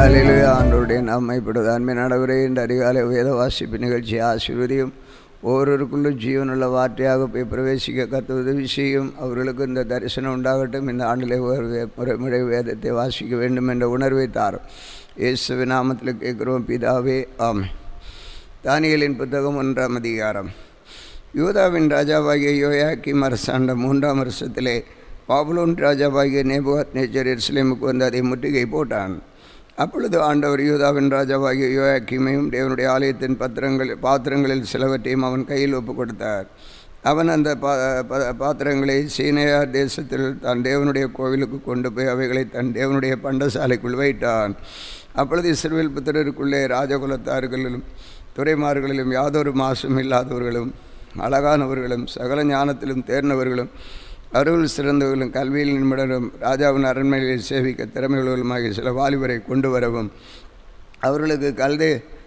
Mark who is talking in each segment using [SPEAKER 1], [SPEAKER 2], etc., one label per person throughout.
[SPEAKER 1] அலையிலுயா ஆண்டோடைய நம்மைப்படுது அன்மை நடவரே இந்த அதிகாலை வேத வாசிப்பு நிகழ்ச்சி ஆசீர்வதியும் ஒவ்வொருவருக்குள்ளும் ஜீவனுள்ள வார்த்தையாக போய் பிரவேசிக்க கத்து உதவி செய்யும் அவர்களுக்கு இந்த தரிசனம் உண்டாகட்டும் இந்த ஆண்டிலே ஒரு வே- ஒரு முறை வேதத்தை வாசிக்க வேண்டும் என்ற உணர்வை தாரும் இயேசுவின் நாமத்தில் கேட்கிறோம் பிதாவே ஆமை தானியலின் புத்தகம் ஒன்றாம் அதிகாரம் யூதாவின் ராஜாவாகிய யோயாக்கிம் அரசாண்ட மூன்றாம் வருஷத்திலே பாபுலோன் ராஜாவாகிய நேபுகாத் நேச்சர் எருசலேமுக்கு வந்து அதை முற்றுகை போட்டான் அப்பொழுது ஆண்டவர் யூதாவின் ராஜாவாகிய யோயாக்கிமையும் தேவனுடைய ஆலயத்தின் பத்திரங்கள் பாத்திரங்களில் சிலவற்றையும் அவன் கையில் ஒப்புக் கொடுத்தார் அவன் அந்த பா ப- பாத்திரங்களை சீனையார் தேசத்தில் தான் தேவனுடைய கோவிலுக்கு கொண்டு போய் அவைகளை தன் தேவனுடைய பண்டசாலைக்குள் வைத்தான் அப்பொழுது இஸ்ரவேல் புத்திரருக்குள்ளே ராஜகுலத்தார்களிலும் துறைமார்களிலும் யாதொரு மாசும் இல்லாதவர்களும் அழகானவர்களும் சகல ஞானத்திலும் தேர்ந்தவர்களும் அருள் சிறந்தவர்களும் கல்வியில் நிமிடரும் ராஜாவின் அரண்மனையில் சேவிக்க திறமையுள்ளவர்களுமாகிய சில வாலிபரை கொண்டு வரவும் அவர்களுக்கு கல்தே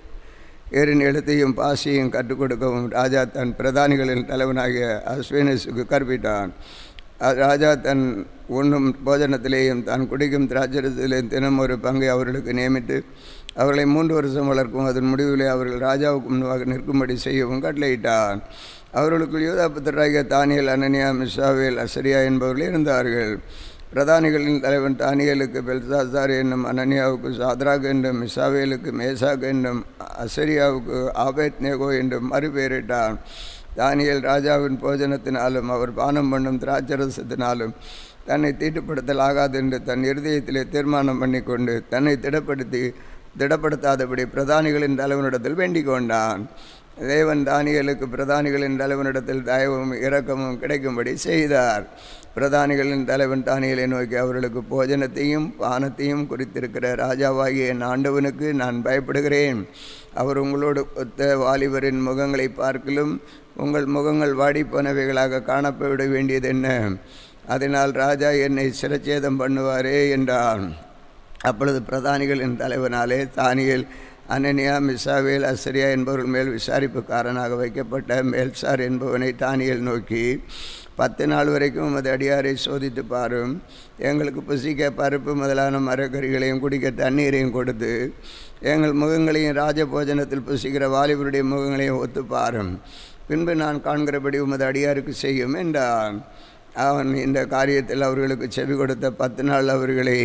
[SPEAKER 1] ஏரின் எழுத்தையும் பாசியையும் கற்றுக் கொடுக்கவும் ராஜா தன் பிரதானிகளின் தலைவனாகிய அஸ்வேனஸுக்கு கற்பித்தான் அ- ராஜா தன் உண்ணும் போஜனத்திலேயும் தான் குடிக்கும் திராட்சரத்திலேயும் தினம் ஒரு பங்கை அவர்களுக்கு நியமித்து அவர்களை மூன்று வருஷம் வளர்க்கும் அதன் முடிவிலே அவர்கள் ராஜாவுக்கு முன்பாக நிற்கும்படி செய்யவும் கட்டளையிட்டான் அவர்களுக்குள் யூதா புத்திரராகிய தானியல் அனனியா மிஸ்ஸாவேல் அசரியா என்பவர்கள் இருந்தார்கள் பிரதானிகளின் தலைவன் தானியலுக்கு பெல்சாசார் என்னும் அனனியாவுக்கு சாத்ராக் என்றும் மிசாவேலுக்கு மேசாக் என்றும் அசரியாவுக்கு ஆபேத் நேகோ என்றும் மறுபெயரிட்டான் தானியல் ராஜாவின் போஜனத்தினாலும் அவர் பானம் பண்ணும் திராட்சரசத்தினாலும் தன்னை தீட்டுப்படுத்தலாகாது என்று தன் இருதயத்திலே தீர்மானம் பண்ணிக்கொண்டு தன்னை திடப்படுத்தி திடப்படுத்தாதபடி பிரதானிகளின் தலைவனிடத்தில் வேண்டிக் கொண்டான் தேவன் தானியலுக்கு பிரதானிகளின் தலைவனிடத்தில் தயவும் இரக்கமும் கிடைக்கும்படி செய்தார் பிரதானிகளின் தலைவன் தானியலை நோக்கி அவர்களுக்கு போஜனத்தையும் பானத்தையும் குறித்திருக்கிற ராஜாவாகிய என் ஆண்டவனுக்கு நான் பயப்படுகிறேன் அவர் உங்களோடு ஒத்த வாலிபரின் முகங்களை பார்க்கலும் உங்கள் முகங்கள் வாடிப்போனவைகளாக காணப்பட வேண்டியது என்ன அதனால் ராஜா என்னை சிரச்சேதம் பண்ணுவாரே என்றான் அப்பொழுது பிரதானிகளின் தலைவனாலே தானியேல் அனனியா மிசாவேல் அசரியா என்பவர்கள் மேல் விசாரிப்புக்காரனாக வைக்கப்பட்ட மேல்சார் என்பவனை தானியேல் நோக்கி பத்து நாள் வரைக்கும் உமது அடியாரை சோதித்து பாரும் எங்களுக்கு புசிக்க பருப்பு முதலான மரக்கறிகளையும் குடிக்க தண்ணீரையும் கொடுத்து எங்கள் முகங்களையும் ராஜபோஜனத்தில் புசிக்கிற வாலிபருடைய முகங்களையும் ஒத்து பாரும் பின்பு நான் காண்கிறபடி உமது அடியாருக்கு செய்யும் என்றான் அவன் இந்த காரியத்தில் அவர்களுக்கு செவி கொடுத்த பத்து நாள் அவர்களை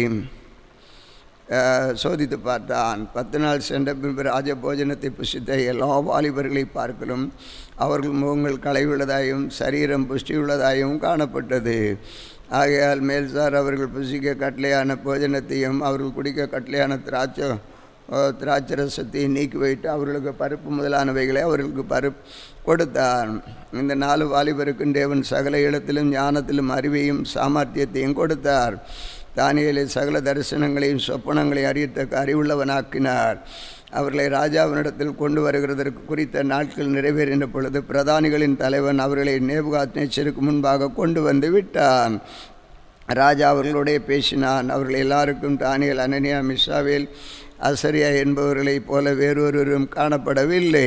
[SPEAKER 1] அஹ், சோதித்து பார்த்தான் பத்து நாள் சென்ற பின்பு ராஜபோஜனத்தை புசித்த எல்லா வாலிபர்களை பார்க்கலும் அவர்கள் முகங்கள் களைவுள்ளதாயும் சரீரம் புஷ்டியுள்ளதாயும் காணப்பட்டது ஆகையால் மேல்சார் அவர்கள் புசிக்க கட்டளையான போஜனத்தையும் அவர்கள் குடிக்க கட்டளையான திராட்சை அஹ், திராட்சரசத்தை நீக்கி வைத்து அவர்களுக்கு பருப்பு முதலானவைகளை அவர்களுக்கு பருப்பு கொடுத்தான் இந்த நாலு வாலிபருக்கும் தேவன் சகல இடத்திலும் ஞானத்திலும் அறிவையும் சாமர்த்தியத்தையும் கொடுத்தார் தானியேலை சகல தரிசனங்களையும் சொப்பனங்களையும் அறியத்தக்க அறிவுள்ளவனாக்கினார் அவர்களை ராஜாவினிடத்தில் கொண்டு வருகிறதற்கு குறித்த நாட்கள் நிறைவேறின பொழுது பிரதானிகளின் தலைவன் அவர்களை நேபுகாத் நேச்சருக்கு முன்பாக கொண்டு வந்து விட்டான் ராஜா அவர்களோடே பேசினான் அவர்கள் எல்லாருக்கும் தானியல் அனனியா மிஸ்ஸாவேல் அசரியா என்பவர்களைப் போல வேறொருவரும் காணப்படவில்லை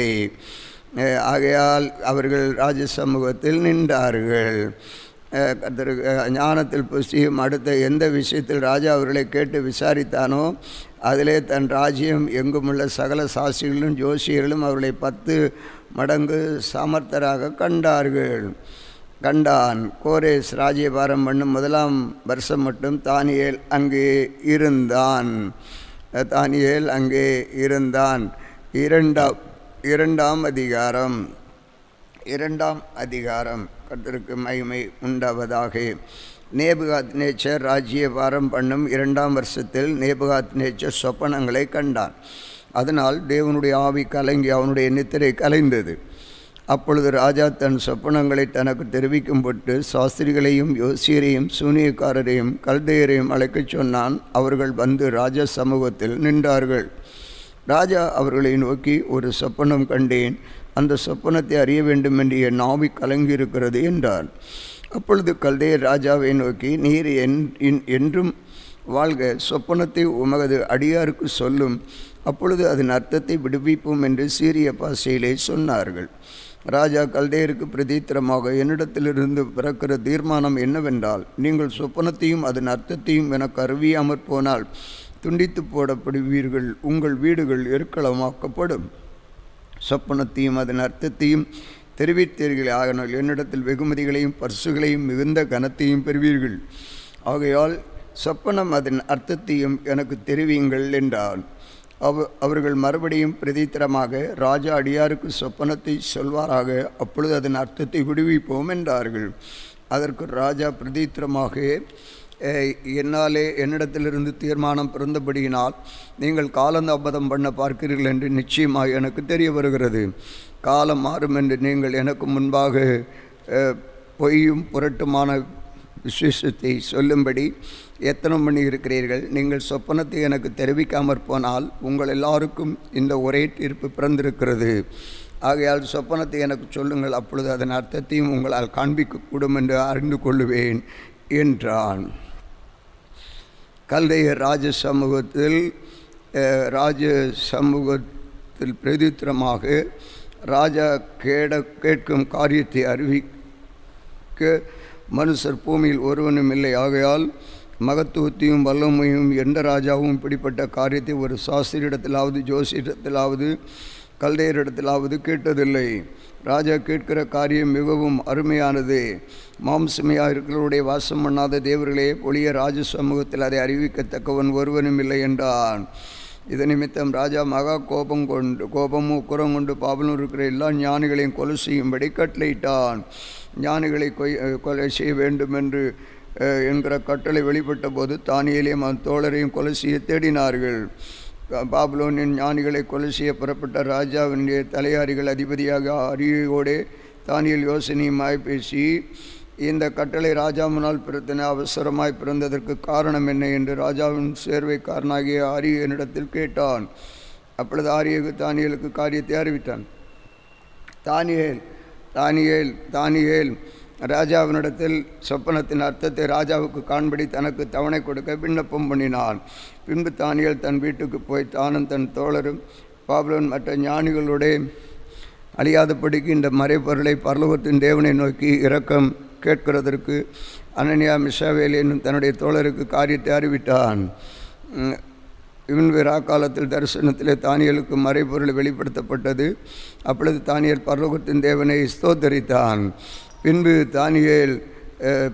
[SPEAKER 1] அஹ் ஆகையால் அவர்கள் ராஜ சமூகத்தில் நின்றார்கள் அஹ் கர்த்தருக்கு அஹ் ஞானத்தில் புஸ்தியும் அடுத்த எந்த விஷயத்தில் ராஜா அவர்களை கேட்டு விசாரித்தானோ அதிலே தன் ராஜ்யம் எங்குமுள்ள சகல சாட்சிகளும் ஜோசியர்களும் அவர்களை பத்து மடங்கு சமர்த்தராக கண்டார்கள் கண்டான் கோரேஸ் ராஜ்யபாரம் பண்ணும் முதலாம் வருஷம் மட்டும் தானியேல் அங்கே இருந்தான் தானியேல் அங்கே இருந்தான் இரண்டாம் இரண்டாம் அதிகாரம் இரண்டாம் அதிகாரம் கர்த்தருக்கு மகிமை உண்டாவதாக நேபுகாத் நேச்சர் ராஜ்யபாரம் பண்ணும் இரண்டாம் வருஷத்தில் நேபுகாத் நேச்சர் சொப்பனங்களை கண்டான் அதனால் தேவனுடைய ஆவி கலங்கி அவனுடைய நித்திரை கலைந்தது அப்பொழுது ராஜா தன் சொப்பனங்களை தனக்கு தெரிவிக்கும் பொட்டு சாஸ்திரிகளையும் யோசியரையும் சூனியக்காரரையும் கல்தையரையும் அழைக்கச் சொன்னான் அவர்கள் வந்து ராஜ சமூகத்தில் நின்றார்கள் ராஜா அவர்களை நோக்கி ஒரு சொப்பனம் கண்டேன் அந்த சொப்பனத்தை அறிய வேண்டும் என்று என் ஆவி கலங்கியிருக்கிறது என்றார் அப்பொழுது கல்தையர் ராஜாவை நோக்கி நீர் என் இன்- என்றும் வாழ்க சொப்பனத்தை உமது அடியாருக்கு சொல்லும் அப்பொழுது அதன் அர்த்தத்தை விடுவிப்போம் என்று சீரிய பாஷையிலே சொன்னார்கள் ராஜா கல்தேயருக்கு பிரதித்திரமாக என்னிடத்திலிருந்து பிறக்கிற தீர்மானம் என்னவென்றால் நீங்கள் சொப்பனத்தையும் அதன் அர்த்தத்தையும் எனக்கு அறிவியாமற் போனால் துண்டித்து போடப்படுவீர்கள் உங்கள் வீடுகள் எருக்களமாக்கப்படும் சொப்பனத்தையும் அதன் அர்த்தத்தையும் தெரிவித்தீர்கள் ஆகினால் என்னிடத்தில் வெகுமதிகளையும் பரிசுகளையும் மிகுந்த கனத்தையும் பெறுவீர்கள் ஆகையால் சொப்பனம் அதன் அர்த்தத்தையும் எனக்கு தெரிவியுங்கள் என்றான் அவ அவர்கள் மறுபடியும் பிரதித்திரமாக ராஜா அடியாருக்கு சொப்பனத்தை சொல்வாராக அப்பொழுது அதன் அர்த்தத்தை விடுவிப்போம் என்றார்கள் அதற்கு ராஜா பிரதித்திரமாக "ஏய், என்னாலே என்னிடத்திலிருந்து தீர்மானம் பிறந்தபடியினால் நீங்கள் காலந்தாமதம் பண்ண பார்க்கிறீர்கள் என்று நிச்சயமாக எனக்கு தெரிய வருகிறது காலம் மாறும் என்று நீங்கள் எனக்கு முன்பாக அஹ், பொய்யும் புரட்டுமான விசேஷத்தை சொல்லும்படி எத்தனை பண்ணி இருக்கிறீர்கள் நீங்கள் சொப்பனத்தை எனக்கு தெரிவிக்காமற் போனால் உங்கள் எல்லாருக்கும் இந்த ஒரே தீர்ப்பு பிறந்திருக்கிறது ஆகையால் சொப்பனத்தை எனக்கு சொல்லுங்கள் அப்பொழுது அதன் அர்த்தத்தையும் உங்களால் காண்பிக்கக்கூடும் என்று அறிந்து கொள்ளுவேன் என்றான் கல்தைய ராஜ சமூகத்தில் அஹ், ராஜ சமூகத்தில் பிரதித்திரமாக ராஜா கேட கேட்கும் காரியத்தை அறிவிக்க மனுஷர் பூமியில் ஒருவனும் இல்லை ஆகையால் மகத்துவத்தையும் வல்லமையும் எந்த ராஜாவும் இப்படிப்பட்ட காரியத்தை ஒரு சாஸ்திரியிடத்திலாவது ஜோசியிடத்திலாவது கல்தையரிடத்திலாவது கேட்டதில்லை ராஜா கேட்கிற காரியம் மிகவும் அருமையானது மாம்சமையாக இருக்கிறவருடைய வாசம் பண்ணாத தேவர்களே ஒளிய ராஜ சமூகத்தில் அதை அறிவிக்கத்தக்கவன் ஒருவனும் இல்லை என்றான் இது நிமித்தம் ராஜா மகா கோபம் கொண்டு கோபமும் உக்குரம் கொண்டு பாபலும் இருக்கிற எல்லா ஞானிகளையும் கொலை செய்யும்படி கட்டளையிட்டான் ஞானிகளை கொய் கொலை செய்ய வேண்டும் என்று அஹ், என்கிற கட்டளை வெளிப்பட்ட போது தானியலையும் அவன் தோழரையும் கொலை செய்ய தேடினார்கள் பாபுலோனின் ஞானிகளை கொலை செய்ய புறப்பட்ட ராஜாவினுடைய தலையாரிகள் அதிபதியாக அரியோடே தானியல் யோசனையுமாய் பேசி இந்த கட்டளை ராஜா முன்னால் பிறத்தன அவசரமாய் பிறந்ததற்கு காரணம் என்ன என்று ராஜாவின் சேர்வைக்காரனாகிய ஆரியனிடத்தில் கேட்டான் அப்பொழுது ஆரியகு தானியலுக்கு காரியத்தை அறிவித்தான் தானியேல் தானியேல் தானியேல் ராஜாவினிடத்தில் சொப்பனத்தின் அர்த்தத்தை ராஜாவுக்கு காண்படி தனக்கு தவணை கொடுக்க விண்ணப்பம் பண்ணினான் பின்பு தானியேல் தன் வீட்டுக்கு போய் தானும் தன் தோழரும் பாபுலன் மற்ற ஞானிகளுடைய அழியாதபடிக்கு இந்த மறைப்பொருளை பரலோகத்தின் தேவனை நோக்கி இரக்கம் கேட்கிறதற்கு அனனியா மிஷாவேல் என்னும் தன்னுடைய தோழருக்கு காரியத்தை அறிவித்தான் உம், இவன் விரா காலத்தில் தரிசனத்திலே தானியலுக்கு மறைபொருள் வெளிப்படுத்தப்பட்டது அப்பொழுது தானியல் பரலோகத்தின் தேவனை ஸ்தோத்தரித்தான் பின்பு தானியேல் அஹ்,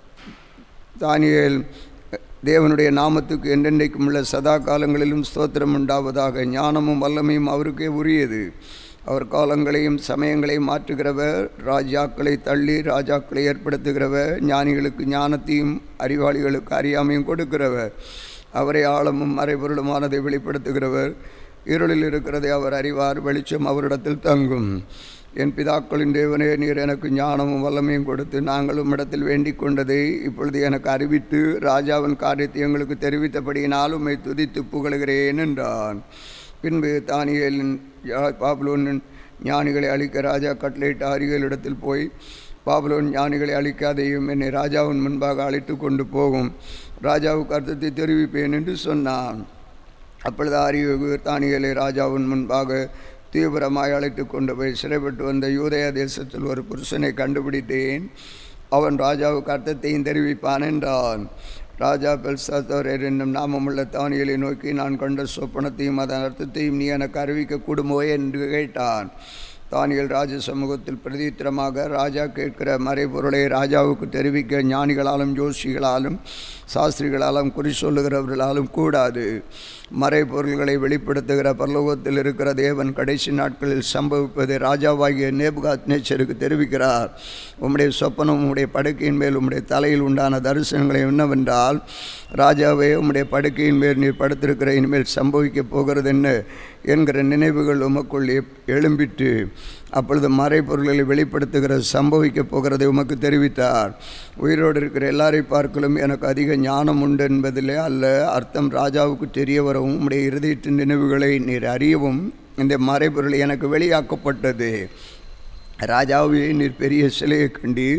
[SPEAKER 1] தானியேல் தேவனுடைய நாமத்துக்கு என்றென்றைக்கும் உள்ள சதா காலங்களிலும் ஸ்தோத்திரம் உண்டாவதாக ஞானமும் வல்லமையும் அவருக்கே உரியது அவர் காலங்களையும் சமயங்களையும் மாற்றுகிறவர் ராஜாக்களை தள்ளி ராஜாக்களை ஏற்படுத்துகிறவர் ஞானிகளுக்கு ஞானத்தையும் அறிவாளிகளுக்கு அறியாமையும் கொடுக்கிறவர் அவரை ஆழமும் மறைபொருளுமானதை வெளிப்படுத்துகிறவர் இருளில் இருக்கிறதை அவர் அறிவார் வெளிச்சம் அவரிடத்தில் தங்கும் என் பிதாக்களின் தேவனே நீர் எனக்கு ஞானமும் வல்லமையும் கொடுத்து நாங்களும் இடத்தில் வேண்டிக் கொண்டதை இப்பொழுது எனக்கு அறிவித்து ராஜாவின் காரியத்தை எங்களுக்கு தெரிவித்தபடியினால் உம்மை துதித்து புகழுகிறேன் என்றான் பின்பு தானியேலின் யா- பாபுலோனின் ஞானிகளை அழிக்க ராஜா கட்டளையிட்ட அரியலிடத்தில் போய் பாபுலோன் ஞானிகளை அழிக்காதையும் என்னை ராஜாவின் முன்பாக அழைத்து கொண்டு போகும் ராஜாவுக்கு அர்த்தத்தை தெரிவிப்பேன் என்று சொன்னான் அப்பொழுது ஆரியோகு தானியலை ராஜாவின் முன்பாக தீவிரமாய் அழைத்து கொண்டு போய் சிறைப்பட்டு வந்த யூதய தேசத்தில் ஒரு புருஷனை கண்டுபிடித்தேன் அவன் ராஜாவுக்கு அர்த்தத்தையும் தெரிவிப்பான் என்றான் ராஜா பெல்சாத்தோரர் என்னும் நாமமுள்ள தானியலை நோக்கி நான் கண்ட சொப்பனத்தையும் அதன் அர்த்தத்தையும் நீ எனக்கு அறிவிக்க கூடுமோ என்று கேட்டான் தானியல் ராஜ சமூகத்தில் பிரதித்திரமாக ராஜா கேட்கிற மறைபொருளை ராஜாவுக்கு தெரிவிக்க ஞானிகளாலும் ஜோஷிகளாலும் சாஸ்திரிகளாலும் குறி சொல்லுகிறவர்களாலும் கூடாது மறைபொருள்களை வெளிப்படுத்துகிற பரலோகத்தில் இருக்கிற தேவன் கடைசி நாட்களில் சம்பவிப்பதை ராஜாவாகிய நேபுகாத் நேச்சருக்கு தெரிவிக்கிறார் உம்முடைய சொப்பனம் உம்முடைய படுக்கையின் மேல் உம்முடைய தலையில் உண்டான தரிசனங்களை என்னவென்றால் ராஜாவே உம்முடைய படுக்கையின் மேல் நீர் படுத்திருக்கிற இனிமேல் சம்பவிக்கப் போகிறது என்ன என்கிற நினைவுகள் உமக்குள் எப்- எழும்பிட்டு அப்பொழுது மறைபொருள்களை வெளிப்படுத்துகிற சம்பவிக்கப் போகிறதை உமக்கு தெரிவித்தார் உயிரோடு இருக்கிற எல்லாரை பார்க்கலும் எனக்கு அதிக ஞானம் உண்டு என்பதிலே அல்ல அர்த்தம் ராஜாவுக்கு தெரிய வரவும் உம்முடைய இருதயத்தின் நினைவுகளை நீர் அறியவும் இந்த மறைபொருள் எனக்கு வெளியாக்கப்பட்டது ராஜாவே நீர் பெரிய சிலையை கண்டீர்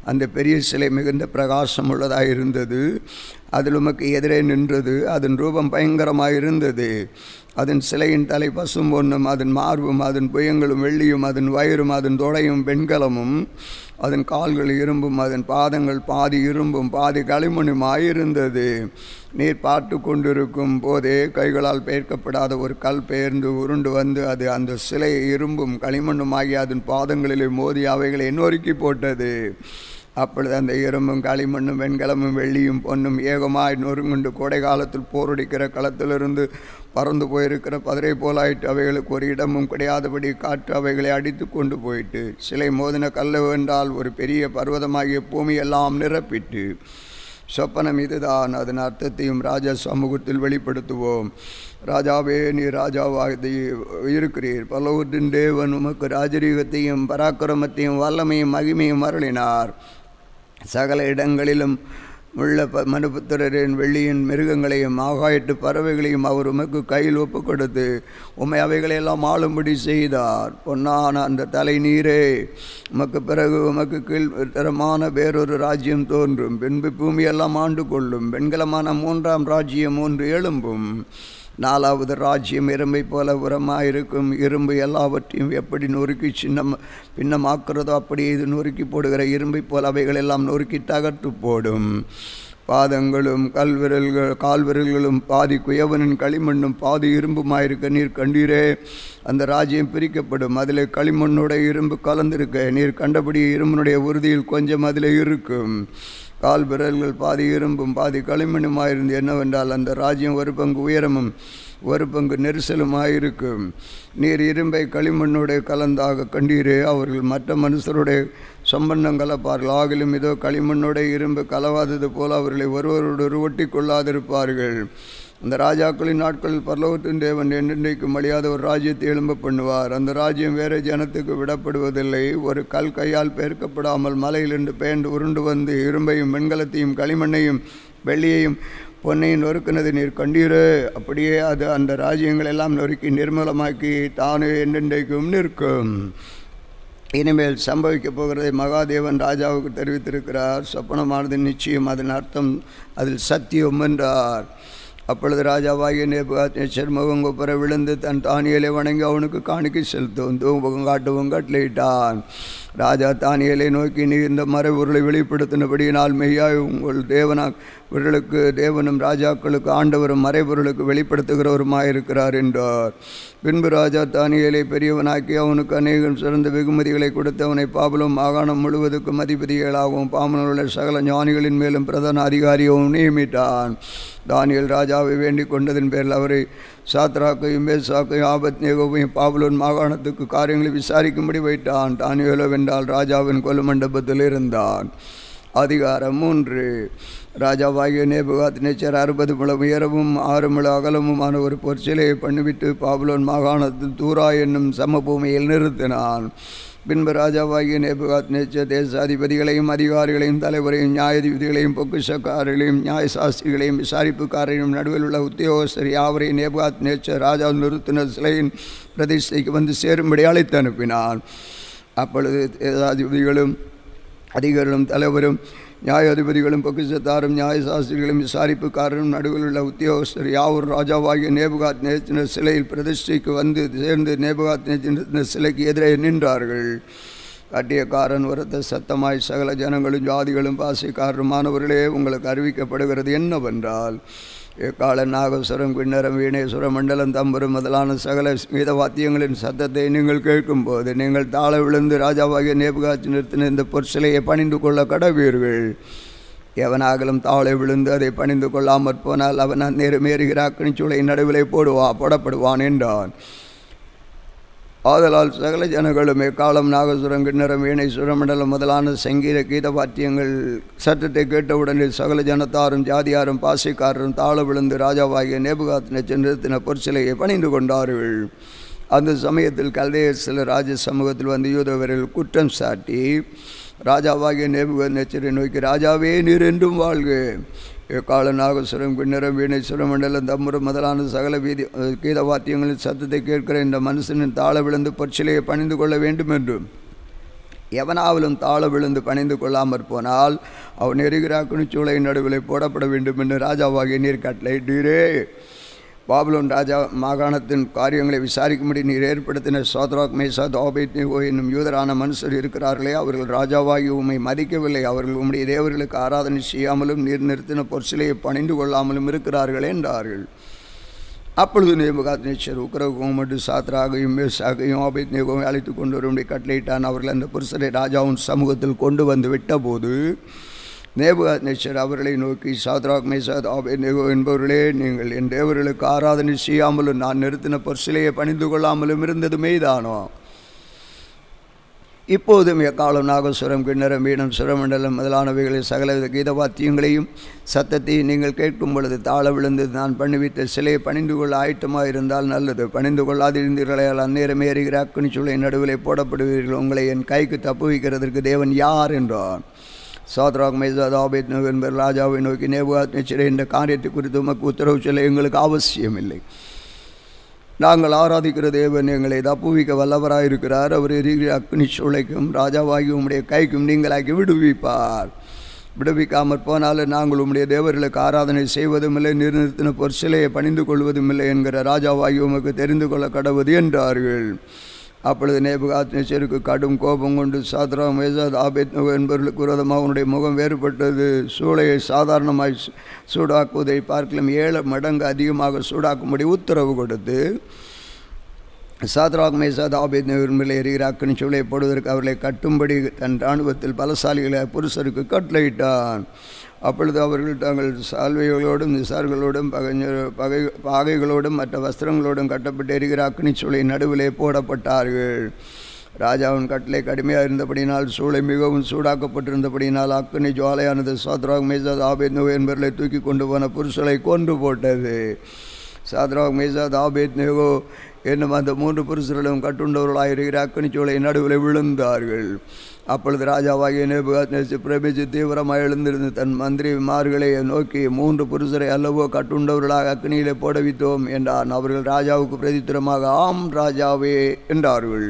[SPEAKER 1] அந்த பெரிய சிலை மிகுந்த பிரகாசம் உள்ளதாக இருந்தது அதில் உமக்கு எதிரே நின்றது அதன் ரூபம் பயங்கரமாக இருந்தது அதன் சிலையின் தலை பசும் பொன்னும் அதன் மார்பும் அதன் புயங்களும் வெள்ளியும் அதன் வயிறும் அதன் தொடையும் வெண்கலமும் அதன் கால்கள் இரும்பும் அதன் பாதங்கள் பாதி இரும்பும் பாதி களிமண்ணுமாயிருந்தது நீர் பார்த்து கொண்டிருக்கும் போதே கைகளால் பெயர்க்கப்படாத ஒரு கல் பெயர்ந்து உருண்டு வந்து அது அந்த சிலை இரும்பும் களிமண்ணுமாகி அதன் பாதங்களிலே மோதி அவைகளை நொறுக்கி போட்டது அப்பொழுது அந்த இரும்பும் களிமண்ணும் வெண்கலமும் வெள்ளியும் பொன்னும் ஏகமாய் நொறுங்குண்டு கோடை காலத்தில் போரடிக்கிற களத்திலிருந்து பறந்து போயிருக்கிற பதரை போலாயிட்டு அவைகளுக்கு ஒரு இடமும் கிடையாதபடி காற்று அவைகளை அடித்து கொண்டு போயிட்டு சிலை மோதின கல்ல என்றால் ஒரு பெரிய பர்வதமாகிய பூமி எல்லாம் நிரப்பிட்டு சொப்பனம் இதுதான் அதன் அர்த்தத்தையும் ராஜா சமூகத்தில் வெளிப்படுத்துவோம் ராஜாவே நீ ராஜாவாக இருக்கிறீர் பலவற்றின் தேவன் உமக்கு ராஜரீகத்தையும் பராக்கிரமத்தையும் வல்லமையும் மகிமையும் அருளினார் சகல இடங்களிலும் உள்ள ப மனுபுத்திரரின் வெள்ளியின் மிருகங்களையும் ஆகாயட்டு பறவைகளையும் அவர் உமக்கு கையில் ஒப்பு கொடுத்து உமை அவைகளையெல்லாம் ஆளும்படி செய்தார் பொன்னான அந்த தலை நீரே உமக்கு பிறகு உமக்கு கீழ்த்தரமான வேறொரு ராஜ்யம் தோன்றும் பின்பு பூமியெல்லாம் ஆண்டு கொள்ளும் வெண்கலமான மூன்றாம் ராஜ்யம் ஒன்று எழும்பும் நாலாவது ராஜ்யம் இரும்பை போல உரமாயிருக்கும் இரும்பு எல்லாவற்றையும் எப்படி நொறுக்கி சின்னம் பின்னமாக்குறதோ அப்படி இது நொறுக்கி போடுகிற இரும்பை போல அவைகள் எல்லாம் நொறுக்கி தகர்த்து போடும் பாதங்களும் கல்விரல்கள் கால்விரல்களும் பாதி குயவனின் களிமண்ணும் பாதி இரும்புமாயிருக்க நீர் கண்டீரே அந்த ராஜ்யம் பிரிக்கப்படும் அதில் களிமண்ணோட இரும்பு கலந்திருக்க நீர் கண்டபடி இரும்பினுடைய உறுதியில் கொஞ்சம் அதில் இருக்கும் கால் விரல்கள் பாதி இரும்பும் பாதி களிமண்ணுமாயிருந்து என்னவென்றால் அந்த ராஜ்யம் ஒரு பங்கு உயரமும் ஒரு பங்கு நெரிசலுமாயிருக்கும் நீர் இரும்பை களிமண்ணோட கலந்தாக கண்டீரே அவர்கள் மற்ற மனுஷருடைய சம்பந்தம் கலப்பார்கள் ஆகிலும் இதோ களிமண்ணோட இரும்பு கலவாதது போல அவர்களை ஒருவரோடு ஒட்டி கொள்ளாதிருப்பார்கள் அந்த ராஜாக்களின் நாட்களில் பரலோகத்தின் தேவன் என்றென்றைக்கும் அழியாத ஒரு ராஜ்யத்தை எழும்ப பண்ணுவார் அந்த ராஜ்யம் வேறு ஜனத்துக்கு விடப்படுவதில்லை ஒரு கல் கையால் பெயர்க்கப்படாமல் மலையிலிருந்து பெயர்ந்து உருண்டு வந்து இரும்பையும் வெண்கலத்தையும் களிமண்ணையும் வெள்ளியையும் பொன்னையும் நொறுக்கினது நீர் கண்டீரே அப்படியே அது அந்த ராஜ்யங்கள் எல்லாம் நொறுக்கி நிர்மூலமாக்கி தானே என்றென்றைக்கும் நிற்கும் இனிமேல் சம்பவிக்கப் போகிறதை மகாதேவன் ராஜாவுக்கு தெரிவித்திருக்கிறார் சொப்பனமானது நிச்சயம் அதன் அர்த்தம் அதில் சத்தியம் என்றார் அப்பொழுது ராஜாவாகிய நேபுகாத்நேச்சர் முகங்குப்புற விழுந்து தன் தானியலை வணங்கி அவனுக்கு காணிக்கை செலுத்தும் தூம்பகம் காட்டவும் கட்டளையிட்டான் ராஜா தானியலை நோக்கி நீ இந்த மறைபொருளை வெளிப்படுத்தினபடியினால் மெய்யாய் உங்கள் தேவனா இவர்களுக்கு தேவனும் ராஜாக்களுக்கு ஆண்டவரும் மறைபொருளுக்கு வெளிப்படுத்துகிறவருமாயிருக்கிறார் என்றார் பின்பு ராஜா தானியலை பெரியவனாக்கி அவனுக்கு அநேகம் சிறந்த வெகுமதிகளை கொடுத்து அவனை பாபலும் மாகாணம் முழுவதுக்கும் அதிபதிகளாகவும் பாமனில் உள்ள சகல ஞானிகளின் மேலும் பிரதான அதிகாரியாகவும் நியமித்தான் தானியல் ராஜாவை வேண்டிக் கொண்டதன் பேரில் அவரை சாத்ராக்கையும் மேசாக்கையும் ஆபத் நேகோவையும் பாபுலோன் மாகாணத்துக்கு காரியங்களை விசாரிக்கும்படி வைத்தான் தானியலோ வென்றால் ராஜாவின் கொலு மண்டபத்தில் இருந்தான் அதிகாரம் மூன்று ராஜாவாகிய நேபுகாத் நேச்சர் அறுபது முழ உயரமும் ஆறு முழ அகலமுமான ஒரு பொற்சிலையை பண்ணிவிட்டு பாபுலோன் மாகாணத்தில் தூரா என்னும் சமபூமியில் நிறுத்தினான் பின்பு ராஜாவாகிய நேபுகாத் நேச்சர் தேசாதிபதிகளையும் அதிகாரிகளையும் தலைவரையும் நியாயாதிபதிகளையும் பொக்குஷக்காரர்களையும் நியாய சாஸ்திரிகளையும் விசாரிப்புக்காரரையும் நடுவில் உள்ள உத்தியோகஸ்தர் யாவரையும் நேபுகாத் நேச்சர் ராஜா நிறுத்தின சிலையின் பிரதிஷ்டைக்கு வந்து சேரும்படி அழைத்து அனுப்பினான் அப்பொழுது தேசாதிபதிகளும் அதிகாரிகளும் தலைவரும் நியாயாதிபதிகளும் பொக்கிஷத்தாரும் நியாயசாஸ்திரிகளும் விசாரிப்புக்காரரும் நடுவில் உள்ள உத்தியோகஸ்தர் யாவரும் ராஜாவாகிய நேபுகாத் நேச்சின சிலையில் பிரதிஷ்டைக்கு வந்து சேர்ந்து நேபுகாத் நேச்சின சிலைக்கு எதிரே நின்றார்கள் கட்டியக்காரன் உரத்த சத்தமாய் சகல ஜனங்களும் ஜாதிகளும் பாசைக்காரருமானவர்களே உங்களுக்கு அறிவிக்கப்படுகிறது என்னவென்றால் எக்கால நாகசுரம் கிண்ணரம் வீணேஸ்வரம் மண்டலம் தம்பரம் முதலான சகல மீத வாத்தியங்களின் சத்தத்தை நீங்கள் கேட்கும்போது நீங்கள் தாழ விழுந்து ராஜாவாகிய நேபுகாட்சி நிறுத்தின இந்த பொற்சிலையை பணிந்து கொள்ள கடவீர்கள் எவனாகலும் தாழை விழுந்து அதை பணிந்து கொள்ளாமற் போனால் அவன் அந்நேரமேறுகிறாக்கணி சூளை நடுவிலை போடுவா போடப்படுவான் என்றான் ஆதலால் சகல ஜனங்களும் எக்காலம் நாகசுரம் கிண்ணரம் வீணை சுரமண்டலம் முதலான சங்கீத கீத வாத்தியங்கள் சத்தத்தை கேட்டவுடனே சகல ஜனத்தாரும் ஜாதியாரும் பாசைக்காரரும் தாழ விழுந்து ராஜாவாகிய நேபுகாத்தின சென்றத்தின பொற்சிலையை பணிந்து கொண்டார்கள் அந்த சமயத்தில் கல்தையர் சில ராஜ சமூகத்தில் வந்து யூதவர்கள் குற்றம் சாட்டி ராஜாவாகிய நேபுக நெச்சரை நோக்கி ராஜாவே நீர் என்றும் வாழ்க எக்கால நாகசுரம் பின்னரம் வீணை சுரமண்டலம் தம்முரம் முதலான சகல வீதி கீத வாத்தியங்களின் சத்தத்தை கேட்கிற இந்த மனுஷனின் தாழ விழுந்து பொற்சிலையை பணிந்து கொள்ள வேண்டும் என்றும் எவனாவிலும் தாழ விழுந்து பணிந்து கொள்ளாமற் போனால் அவன் எரிகிறாக்குனு சூளையின் நடுவில் போடப்பட வேண்டும் என்று ராஜாவாகிய நீர் கட்டளையிட்டீரே பாபுலோன் ராஜா மாகாணத்தின் காரியங்களை விசாரிக்கும்படி நீர் ஏற்படுத்தின சோத்ராக் மேசா தாபேத் நேகோ என்னும் யூதரான மனுஷர் இருக்கிறார்களே அவர்கள் ராஜாவாகி உம்மை மதிக்கவில்லை அவர்கள் உம்முடைய தேவர்களுக்கு ஆராதனை செய்யாமலும் நீர் நிறுத்தின பொற்சிலையை பணிந்து கொள்ளாமலும் இருக்கிறார்கள் என்றார்கள் அப்பொழுது நேபுகாத் நேச்சர் உக்கரவும் மற்றும் சாத்ராகையும் மேசாகையும் ஆபேத் நேகவும் அழைத்து கொண்டு வரும்படி கட்டளையிட்டான் அவர்கள் அந்த புருஷரை ராஜாவின் சமூகத்தில் கொண்டு வந்து விட்டபோது நேபுகாத் நேச்சர் அவர்களை நோக்கி சாத்ராக் மேசாத் ஆபேத் நேகோ என்பவர்களே நீங்கள் என் தேவர்களுக்கு ஆராதனை செய்யாமலும் நான் நிறுத்தின பொற்சிலையை பணிந்து கொள்ளாமலும் இருந்தது மெய்தானோ இப்போதும் எக்காலம் நாகசுரம் கிண்ணரம் வீணம் சுரமண்டலம் முதலானவைகளை சகலவித கீதவாத்தியங்களையும் சத்தத்தையும் நீங்கள் கேட்கும் பொழுது தாழ விழுந்து நான் பண்ணிவிட்ட சிலையை பணிந்து கொள்ள ஆயத்தமாக இருந்தால் நல்லது பணிந்து கொள்ளாதிருந்தீர்களால் அந்நேரமே எறிகிற அக்குனி சூளை நடுவிலே போடப்படுவீர்கள் உங்களை என் கைக்கு தப்புவிக்கிறதற்கு தேவன் யார் என்றான் சாத்ராக் மைசாத் ஆபேத் என்பர் ராஜாவை நோக்கி நேபுகாத் நிச்சரை இந்த காரியத்தை குறித்து உமக்கு உத்தரவு சொல்ல எங்களுக்கு அவசியமில்லை நாங்கள் ஆராதிக்கிற தேவன் எங்களை தப்புவிக்க வல்லவராயிருக்கிறார் அவர் எரிகிற அக்னி சூளைக்கும் ராஜாவாகி உம்முடைய கைக்கும் நீங்களாக்கி விடுவிப்பார் விடுவிக்காமற் போனாலும் நாங்கள் உம்முடைய தேவர்களுக்கு ஆராதனை செய்வதும் இல்லை நிர்ணயித்தின பொற்சிலையை பணிந்து கொள்வதும் இல்லை என்கிற ராஜாவாகி உமக்கு தெரிந்து கொள்ள கடவுது என்றார்கள் அப்பொழுது நேபுகாத் நெச்சருக்கு கடும் கோபம் கொண்டு சாத்ரா மேசாத் ஆபேத் என்பவர்களுக்கு விரோதமாக அவனுடைய முகம் வேறுபட்டது சூளையை சாதாரணமாய் சூடாக்குவதை பார்க்கலாம் ஏழு மடங்கு அதிகமாக சூடாக்கும்படி உத்தரவு கொடுத்து சாத்ராக் மேசாத் ஆபேத் மேலே எரிகிற அக்கனி சூளையை போடுவதற்கு அவர்களை கட்டும்படி தன் இராணுவத்தில் பலசாலிகளை புருஷருக்கு கட்டளையிட்டான் அப்பொழுது அவர்கள் தங்கள் சால்வைகளோடும் நிசார்களோடும் பகைஞர் பகை பாகைகளோடும் மற்ற வஸ்திரங்களோடும் கட்டப்பட்டு எரிகிற அக்னி சூளை நடுவிலே போடப்பட்டார்கள் ராஜாவின் கட்டளை கடுமையாக இருந்தபடினால் சூளை மிகவும் சூடாக்கப்பட்டிருந்தபடினால் அக்னி ஜுவாலையானது சாத்ராக் மேசாத் ஆபேத் நோ என்பவர்களை தூக்கி கொண்டு போன புருஷலை கொன்று போட்டது சாத்ராக் மேசாத் ஆபேத் நேகோ என்னும் அந்த மூன்று புருஷர்களும் கட்டுண்டவர்களாக இருக்கிற அக்னி சூளை நடுவில் விழுந்தார்கள் அப்பொழுது ராஜாவாகிய நேபுகாத்நேசி பிரமிச்சு தீவிரமாக எழுந்திருந்து தன் மந்திரிமார்களை நோக்கி மூன்று புருஷரை அல்லவோ கட்டுண்டவர்களாக அக்னியிலே போடவித்தோம் என்றான் அவர்கள் ராஜாவுக்கு பிரதித்திரமாக ஆம் ராஜாவே என்றார்கள்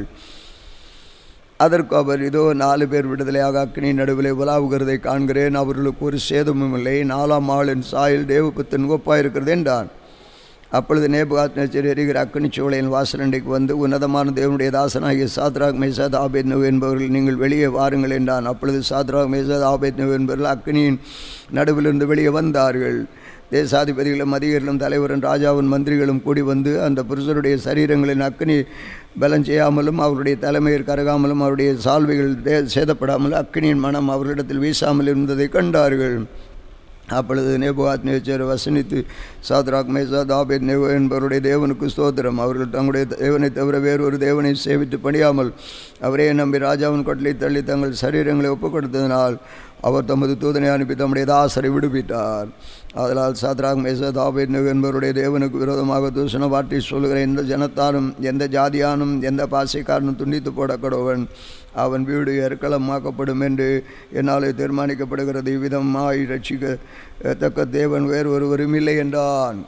[SPEAKER 1] அதற்கு அவர் இதோ நாலு பேர் விடுதலையாக அக்னி நடுவிலே உலாவுகிறதை காண்கிறேன் அவர்களுக்கு ஒரு சேதமும் இல்லை நாலாம் ஆளின் சாயல் தேவபுத்தன் ஒப்பாயிருக்கிறது என்றான் அப்பொழுது நேபுகாத் நெச்சர் எரிகிற அக்னி சூளையின் வாசலண்டைக்கு வந்து உன்னதமான தேவனுடைய தாசனாகிய சாத்ராக் மேசாத் ஆபேத் நவ் என்பவர்கள் நீங்கள் வெளியே வாருங்கள் என்றான் அப்பொழுது சாத்ராக் மேசாத் ஆபேத் நவ் என்பவர்கள் அக்னியின் நடுவிலிருந்து வெளியே வந்தார்கள் தேசாதிபதிகளும் அதிகாரிகளும் தலைவரும் ராஜாவின் மந்திரிகளும் கூடி வந்து அந்த புருஷருடைய சரீரங்களின் அக்னி பலம் செய்யாமலும் அவருடைய தலைமையில் கரகாமலும் அவருடைய சால்வைகள் தே சேதப்படாமலும் அக்னியின் மனம் அவர்களிடத்தில் வீசாமல் இருந்ததை கண்டார்கள் அப்பொழுது நேபுகாத் நேச்சர் வசனித்து சாத்ராக் மேசா தாபேத் நேவோ என்பவருடைய தேவனுக்கு ஸ்தோத்திரம் அவர்கள் தங்களுடைய தேவனை தவிர வேறொரு தேவனை சேவித்து பணியாமல் அவரே நம்பி ராஜாவின் கொட்டலை தள்ளி தங்கள் சரீரங்களை ஒப்புக் கொடுத்ததினால் அவர் தமது தூதனை அனுப்பி தம்முடைய தாசரை விடுவித்தார் அதனால் சாத்ராக் மேசா தாபேத் நேவோ என்பவருடைய தேவனுக்கு விரோதமாக தூஷண வார்த்தை சொல்கிற எந்த ஜனத்தாரும் எந்த ஜாதியானும் எந்த பாசைக்காரனும் துண்டித்து போடக்கடவன் அவன் வீடு எற்களமாக்கப்படும் என்று என்னாலே தீர்மானிக்கப்படுகிறது இவ்விதமாய் ரட்சிக்கத்தக்க தேவன் வேறு ஒருவரும் இல்லை என்றான்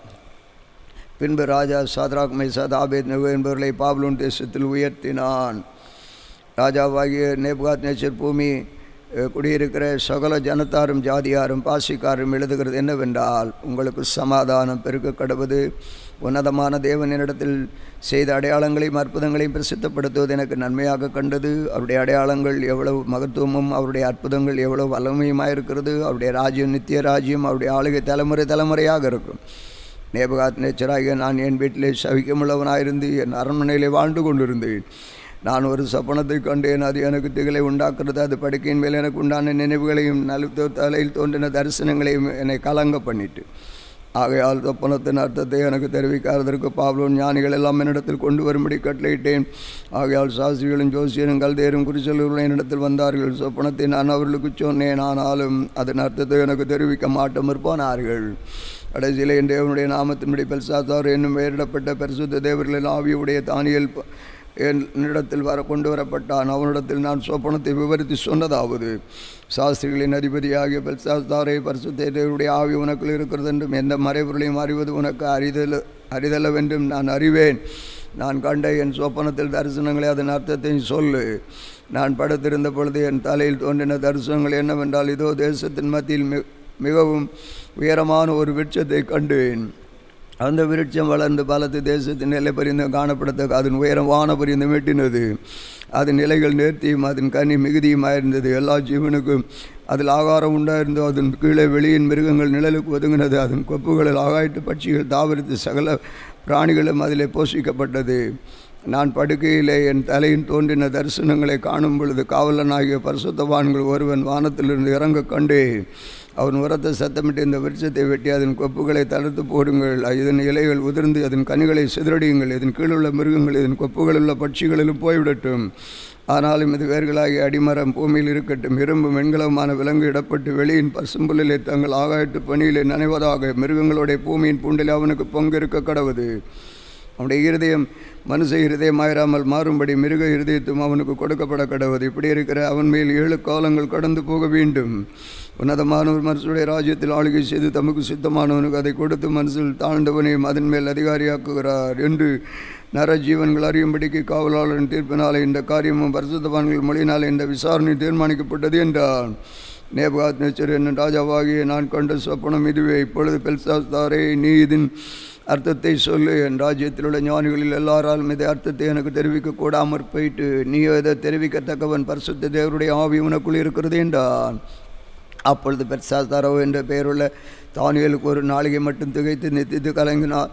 [SPEAKER 1] பின்பு ராஜா சாத்ராக் மைசாத் ஆபேத் நெகு என்பவர்களை பாப்லூன் தேசத்தில் உயர்த்தினான் ராஜாவாகிய நேபுகாத் நேச்சர் பூமி குடியிருக்கிற சகல ஜனத்தாரும் ஜாதியாரும் பாசிக்காரும் எழுதுகிறது என்னவென்றால் உங்களுக்கு சமாதானம் பெருக்க கடவுது உன்னதமான தேவனிடத்தில் செய்த அடையாளங்களையும் அற்புதங்களையும் பிரசித்தப்படுத்துவது எனக்கு நன்மையாக கண்டது அவருடைய அடையாளங்கள் எவ்வளவு மகத்துவமும் அவருடைய அற்புதங்கள் எவ்வளவு வல்லமையுமாக இருக்கிறது அவருடைய ராஜ்யம் நித்திய ராஜ்யம் அவருடைய ஆளுகை தலைமுறை தலைமுறையாக இருக்கும் நேபகாத் நேச்சராகிய நான் என் வீட்டிலே சவிக்கமுள்ளவனாயிருந்து என் அரண்மனையிலே வாழ்ந்து கொண்டிருந்தேன் நான் ஒரு சப்பனத்தை கண்டேன் அது எனக்கு திகழை உண்டாக்குறது அது படுக்கையின் மேல் எனக்கு உண்டான நினைவுகளையும் நலு தலையில் தோன்றின தரிசனங்களையும் என்னை கலங்க பண்ணிட்டு ஆகையால் சொப்பனத்தின் அர்த்தத்தை எனக்கு தெரிவிக்காததற்கு பாவலோன் ஞானிகள் எல்லாம் என்னிடத்தில் கொண்டு வரும்படி கட்டளையிட்டேன் ஆகையால் சாஸ்திரிகளும் ஜோசியரும் கல்தேரும் குறிச்சல்களும் என்னிடத்தில் வந்தார்கள் சொப்பனத்தை நான் அவர்களுக்கு சொன்னேன் ஆனாலும் அதன் அர்த்தத்தை எனக்கு தெரிவிக்க மாட்டோம் போனார்கள் கடைசியில் என் தேவனுடைய நாமத்தின்படி பெல்சாத்தார் என்னும் பெயரிடப்பட்ட பரிசுத்த தேவர்களின் ஆவியுடைய தானியல் என்னிடத்தில் வர கொண்டு வரப்பட்டான் அவனிடத்தில் நான் சொப்பனத்தை விவரித்து சொன்னதாவது சாஸ்திரிகளின் அதிபதியாகிய பெல்சாஸ்தாரை பரிசுத்தேவருடைய ஆவி உனக்குள் இருக்கிறது என்றும் எந்த மறைபொருளையும் அறிவது உனக்கு அறிதல் அறிதலவென்றும் நான் அறிவேன் நான் கண்ட என் சொப்பனத்தில் தரிசனங்களை அதன் அர்த்தத்தை சொல்லு நான் படுத்திருந்த பொழுது என் தலையில் தோன்றின தரிசனங்கள் என்னவென்றால் இதோ தேசத்தின் மத்தியில் மி மிகவும் உயரமான ஒரு விருட்சத்தை கண்டேன் அந்த விருட்சம் வளர்ந்து பலத்து தேசத்தின் நிலை பரிந்து காணப்படத்தக்க அதன் உயரம் வான பரிந்து வெட்டினது அதன் நிலைகள் நேர்த்தியும் அதன் கனி மிகுதியுமாயிருந்தது எல்லா ஜீவனுக்கும் அதில் ஆகாரம் உண்டாயிருந்தோ அதன் கீழே வெளியின் மிருகங்கள் நிழலுக்கு ஒதுங்கினது அதன் கொப்புகளில் ஆகாயிட்டு பட்சிகள் தாவரித்து சகல பிராணிகளும் அதிலே போஷிக்கப்பட்டது நான் படுக்கையிலே என் தலையின் தோன்றின தரிசனங்களை காணும் பொழுது காவலனாகிய பரிசுத்தவான்கள் ஒருவன் வானத்திலிருந்து இறங்க கண்டே அவன் உரத்த சத்தமிட்டு இந்த விருட்சத்தை வெட்டி அதன் கொப்புகளை தளர்த்து போடுங்கள் இதன் இலைகள் உதிர்ந்து அதன் கனிகளை சிதறடியுங்கள் இதன் கீழுள்ள மிருகங்கள் இதன் கொப்புகளிலுள்ள பட்சிகளிலும் போய்விடட்டும் ஆனாலும் இது வேர்களாகி அடிமரம் பூமியில் இருக்கட்டும் இரும்பு வெண்கலமான விலங்கு இடப்பட்டு வெளியின் பசும்புலிலே தங்கள் ஆகாயட்டு பணியிலே நனைவதாக மிருகங்களுடைய பூமியின் பூண்டில் அவனுக்கு பங்கு இருக்க கடவுது அவனுடைய இருதயம் மனுஷ இருதயமாயிராமல் மாறும்படி மிருக இருதயத்தும் அவனுக்கு கொடுக்கப்பட கடவுது இப்படி இருக்கிற அவன் மேல் ஏழு காலங்கள் கடந்து போக வேண்டும் உன்னதமானவர் மனுஷனுடைய ராஜ்யத்தில் ஆளுகை செய்து தமக்கு சித்தமானவனுக்கு அதை கொடுத்து மனசில் தாழ்ந்தவனையும் அதன் மேல் அதிகாரியாக்குகிறார் என்று நர ஜீவன்கள் அறியும்படிக்கு காவலாளரின் தீர்ப்பினாலே இந்த காரியமும் பரிசுத்தவான்கள் மொழியினாலே இந்த விசாரணை தீர்மானிக்கப்பட்டது என்றான் நேபகாத் நேச்சர் என்னும் ராஜாவாகிய நான் கண்ட சொப்பனம் இதுவே இப்பொழுது பெல்சாஸ்தாரே நீ இதன் அர்த்தத்தை சொல்லு என் ராஜ்யத்தில் உள்ள ஞானிகளில் எல்லாராலும் இதை அர்த்தத்தை எனக்கு தெரிவிக்க கூடாமற் போயிட்டு நீயோ இதை தெரிவிக்கத்தக்கவன் பரிசுத்த தேவருடைய ஆவி உனக்குள் இருக்கிறது என்றான் அப்பொழுது பெர்சாஸ்தாரோ என்ற பெயருள்ள தானியலுக்கு ஒரு நாளிகை மட்டும் திகைத்து நித்தித்து கலங்கினார்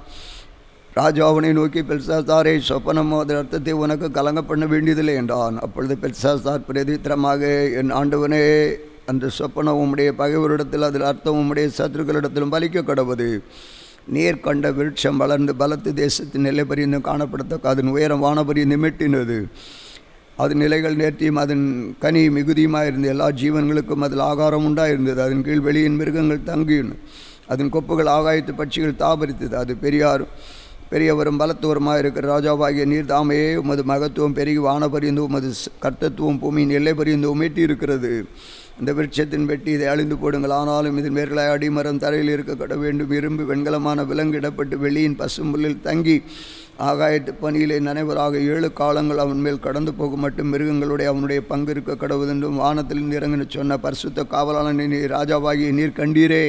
[SPEAKER 1] ராஜா அவனை நோக்கி பெல்சாஸ்தாரை சொப்பனம் அதன் அர்த்தத்தை உனக்கு கலங்க பண்ண வேண்டியதில்லை என்றான் அப்பொழுது பெல்சாஸ்தார் பிரதித்திரமாக என் ஆண்டவனே அந்த சொப்பனம் உம்முடைய பகைவரிடத்தில் அதில் அர்த்தம் உம்முடைய சத்துருக்களிடத்திலும் பலிக்க கடவுது நீர் கண்ட விருட்சம் வளர்ந்து பலத்து தேசத்தின் நிலை பரிந்து காணப்படத்தக்க அதன் உயரம் வானபரிந்து மெட்டினது அதன் நிலைகள் நேர்த்தியும் அதன் கனி மிகுதியுமாக இருந்தது எல்லா ஜீவன்களுக்கும் அதில் ஆகாரம் உண்டாயிருந்தது அதன் கீழ் வெளியின் மிருகங்கள் தங்கின அதன் கொப்புகள் ஆகாயத்து பட்சிகள் தாபரித்தது அது பெரியார் பெரியவரும் பலத்தோருமாக இருக்கிற ராஜாவாகிய நீர் தாமையே உமது மகத்துவம் பெருகி வானபரிந்து உமது கர்த்தத்துவம் பூமியின் எல்லை பரிந்து உமேட்டி இருக்கிறது இந்த விருட்சத்தின் வெட்டி இதை அழிந்து போடுங்கள் ஆனாலும் இதன் மேற்களாய் அடிமரம் தரையில் இருக்க கட வேண்டும் இரும்பு வெண்கலமான விலங்கிடப்பட்டு வெளியின் பசும்புல்லில் தங்கி ஆகாயத்து பணியிலே நனைவராக ஏழு காலங்கள் அவன் மேல் கடந்து போகும் மட்டும் மிருகங்களுடைய அவனுடைய பங்கு இருக்க கடவுதென்றும் வானத்திலிருந்து இறங்கின சொன்ன பரிசுத்த காவலாளனை நீர் ராஜாவாகிய நீர் கண்டீரே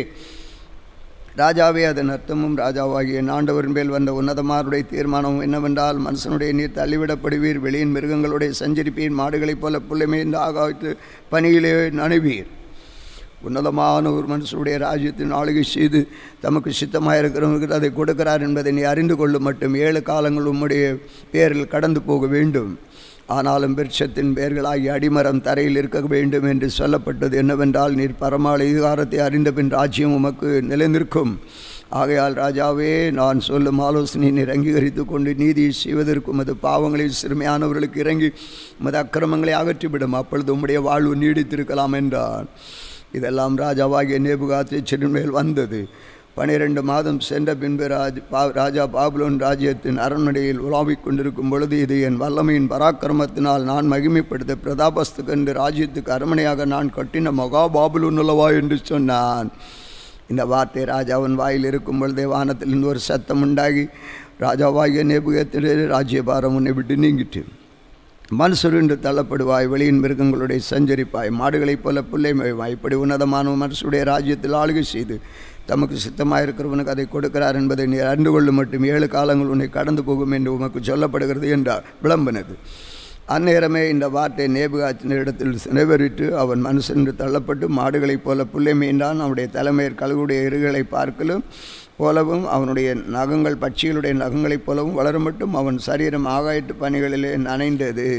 [SPEAKER 1] ராஜாவே அதன் அர்த்தமும் ராஜாவாகிய ஆண்டவரின் மேல் வந்த உன்னதமாருடைய தீர்மானமும் என்னவென்றால் மனுஷனுடைய நீர் தள்ளிவிடப்படுவீர் வெளியின் மிருகங்களுடைய சஞ்சரிப்பீர் மாடுகளைப் போல புள்ளைமே இந்த ஆகாயத்து பணியிலே நனைவீர் உன்னதமான ஒரு மனுஷனுடைய ராஜ்யத்தின் ஆளுகை செய்து தமக்கு சித்தமாக இருக்கிறவங்களுக்கு அதை கொடுக்கிறார் என்பதை நீ அறிந்து கொள்ளும் மட்டும் ஏழு காலங்கள் உம்முடைய பேரில் கடந்து போக வேண்டும் ஆனாலும் விருட்சத்தின் பெயர்களாகி அடிமரம் தரையில் இருக்க வேண்டும் என்று சொல்லப்பட்டது என்னவென்றால் நீர் பரமாள் அதிகாரத்தை அறிந்த பின் ராஜ்யம் உமக்கு நிலைநிற்கும் ஆகையால் ராஜாவே நான் சொல்லும் ஆலோசனை நீர் அங்கீகரித்து கொண்டு நீதியை செய்வதற்கும் அது பாவங்களில் சிறுமையானவர்களுக்கு இறங்கி உமது அக்கிரமங்களை அகற்றிவிடும் அப்பொழுது உம்முடைய வாழ்வு நீடித்திருக்கலாம் என்றான் இதெல்லாம் ராஜாவாகிய நேபுகாத்தின் மேல் வந்தது பனிரெண்டு மாதம் சென்ற பின்பு ராஜ் பா ராஜா பாபுலோன் ராஜ்யத்தின் அரண்மனையில் உலாவிக் கொண்டிருக்கும் பொழுது இது என் வல்லமையின் பராக்கிரமத்தினால் நான் மகிமைப்படுத்த பிரதாபஸ்துக்கு என்று ராஜ்யத்துக்கு அரண்மனையாக நான் கட்டின மகா பாபுலோன் அல்லவா என்று சொன்னான் இந்த வார்த்தை ராஜாவின் வாயில் இருக்கும் பொழுதே வானத்திலிருந்து ஒரு சத்தம் உண்டாகி ராஜாவாகிய நேபுகத்திலே ராஜ்யபாரம் உன்னை விட்டு நீங்கிட்டு மனுஷர் என்று தள்ளப்படுவாய் வெளியின் மிருகங்களுடைய சஞ்சரிப்பாய் மாடுகளைப் போல பிள்ளை மேய்வாய் இப்படி உன்னதமான மனுஷருடைய ராஜ்யத்தில் ஆளுகை செய்து தமக்கு சித்தமாக இருக்கிறவனுக்கு அதை கொடுக்கிறார் என்பதை நீ அறிந்து கொள்ளும் மட்டும் ஏழு காலங்கள் உன்னை கடந்து போகும் என்று உமக்கு சொல்லப்படுகிறது என்றார் விளம்பினது அந்நேரமே இந்த வார்த்தை நேபுகாத்தின் இடத்தில் நிறைவேறிட்டு அவன் மனுஷன் என்று தள்ளப்பட்டு மாடுகளைப் போல புள்ளை மீண்டான் அவனுடைய தலைமையர் கழுகுடைய இருகளை பார்க்கலும் போலவும் அவனுடைய நகங்கள் பட்சிகளுடைய நகங்களைப் போலவும் வளர மட்டும் அவன் சரீரம் ஆகாயத்து பணிகளிலே நனைந்தது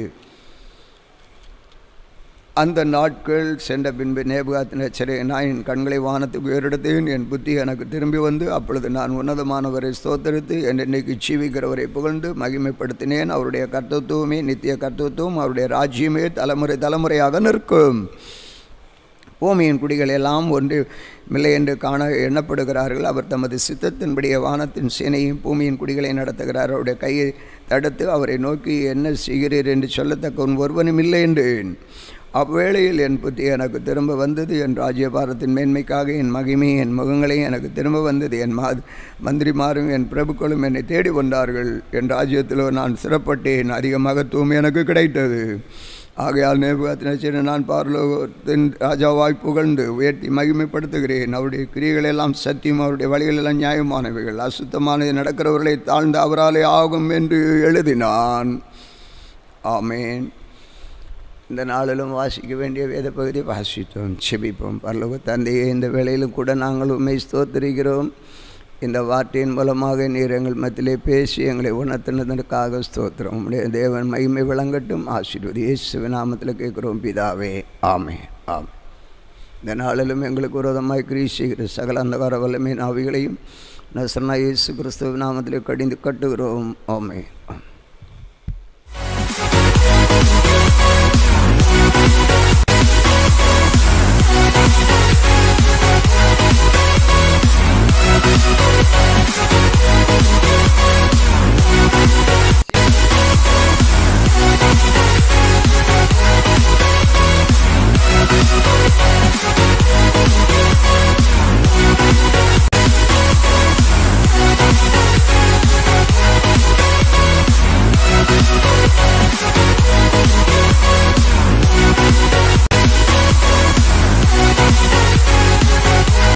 [SPEAKER 1] அந்த நாட்கள் சென்ற பின்பு நேபுகாத்தின சிறை நான் என் கண்களை வானத்துக்கு உயரெடுத்தேன் என் புத்தி எனக்கு திரும்பி வந்து அப்பொழுது நான் உன்னதமானவரை ஸ்தோத்தரித்து என் இன்னைக்கு ஜீவிக்கிறவரை புகழ்ந்து மகிமைப்படுத்தினேன் அவருடைய கர்த்தத்துவமே நித்திய கர்த்தத்துவம் அவருடைய ராஜ்யமே தலைமுறை தலைமுறையாக நிற்கும் பூமியின் குடிகள் எல்லாம் ஒன்று மில்லை என்று காண எண்ணப்படுகிறார்கள் அவர் தமது சித்தத்தின்படிய வானத்தின் சேனையும் பூமியின் குடிகளை நடத்துகிறார் அவருடைய கையை தடுத்து அவரை நோக்கி என்ன செய்கிறீர் என்று சொல்லத்தக்க ஒருவனும் இல்லை என்றேன் அவ்வேளையில் என் புத்தி எனக்கு திரும்ப வந்தது என் ராஜ்யபாரத்தின் மேன்மைக்காக என் மகிமை என் முகங்களையும் எனக்கு திரும்ப வந்தது என் மா மந்திரிமாரும் என் பிரபுக்களும் என்னை தேடி வந்தார்கள் என் ராஜ்யத்தில் நான் சிறப்பட்டேன் அதிக மகத்துவம் எனக்கு கிடைத்தது ஆகையால் நேபுகாத்தின நான் பார்லோகத்தின் ராஜாவாய் புகழ்ந்து உயர்த்தி மகிமைப்படுத்துகிறேன் அவருடைய கிரியைகள் எல்லாம் சத்தியம் அவருடைய வழிகள் எல்லாம் நியாயமானவைகள் அசுத்தமானது நடக்கிறவர்களை தாழ்ந்த அவராலே ஆகும் என்று எழுதினான் ஆமேன் இந்த நாளிலும் வாசிக்க வேண்டிய வேத பகுதியை வாசித்தோம் செபிப்போம் பரலோக தந்தையே இந்த வேளையிலும் கூட நாங்கள் உண்மை ஸ்தோத்திரிக்கிறோம் இந்த வார்த்தையின் மூலமாக நீர் எங்கள் மத்தியிலே பேசி எங்களை உணர்த்தினதற்காக ஸ்தோத்திரம் உடைய தேவன் மகிமை விளங்கட்டும் ஆசீர்வதி இயேசு நாமத்தில் கேட்குறோம் பிதாவே ஆமே ஆமே இந்த நாளிலும் எங்களுக்கு விரோதமாய் கிரீசிக்கிற சகல அந்தகார வல்லமை நாவிகளையும் நசனா இயேசு கிறிஸ்துவ நாமத்தில் கடிந்து கட்டுகிறோம் ஆமே ஆமே
[SPEAKER 2] Thank you.